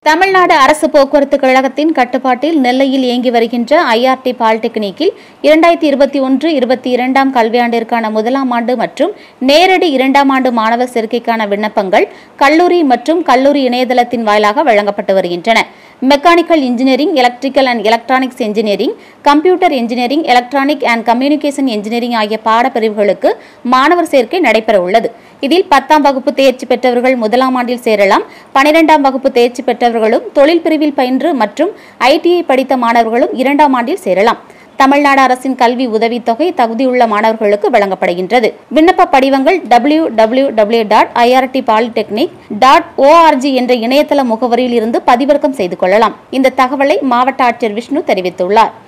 தமிழ்நாடு அரசு போக்குவரத்து கழகத்தின் கட்டுப்பாட்டில் நெல்லையில் இயங்கி வருகின்ற ஐஆர்டி பாலிடெக்னிக்கில் இரண்டாயிரத்தி இருபத்தி ஒன்று இருபத்தி இரண்டாம் கல்வியாண்டிற்கான முதலாம் ஆண்டு மற்றும் நேரடி இரண்டாம் ஆண்டு மாணவர் சேர்க்கைக்கான விண்ணப்பங்கள் கல்லூரி மற்றும் கல்லூரி இணையதளத்தின் வாயிலாக வழங்கப்பட்டு வருகின்றன mechanical engineering electrical and electronics engineering computer engineering electronic and communication engineering ஆகிய பாடப்பிரிவுகளுக்கு மாணவர் சேர்க்கை நடைபெற உள்ளது இதில் பத்தாம் வகுப்பு தேர்ச்சி பெற்றவர்கள் முதலாம் ஆண்டில் சேரலாம் பனிரெண்டாம் வகுப்பு தேர்ச்சி பெற்றவர்களும் தொழில் பிரிவில் பயின்று மற்றும் ஐடிஐ படித்த மாணவர்களும் இரண்டாம் ஆண்டில் சேரலாம் தமிழ்நாடு அரசின் கல்வி உதவித்தொகை தகுதியுள்ள மாணவர்களுக்கு வழங்கப்படுகின்றது விண்ணப்ப படிவங்கள் W W W dot IRT polytechnic dot ORG என்ற இணையதள முகவரியில் இருந்து பதிவிறக்கம் செய்து கொள்ளலாம் இந்த தகவலை மாவட்ட ஆட்சியர் விஷ்ணு தெரிவித்துள்ளார்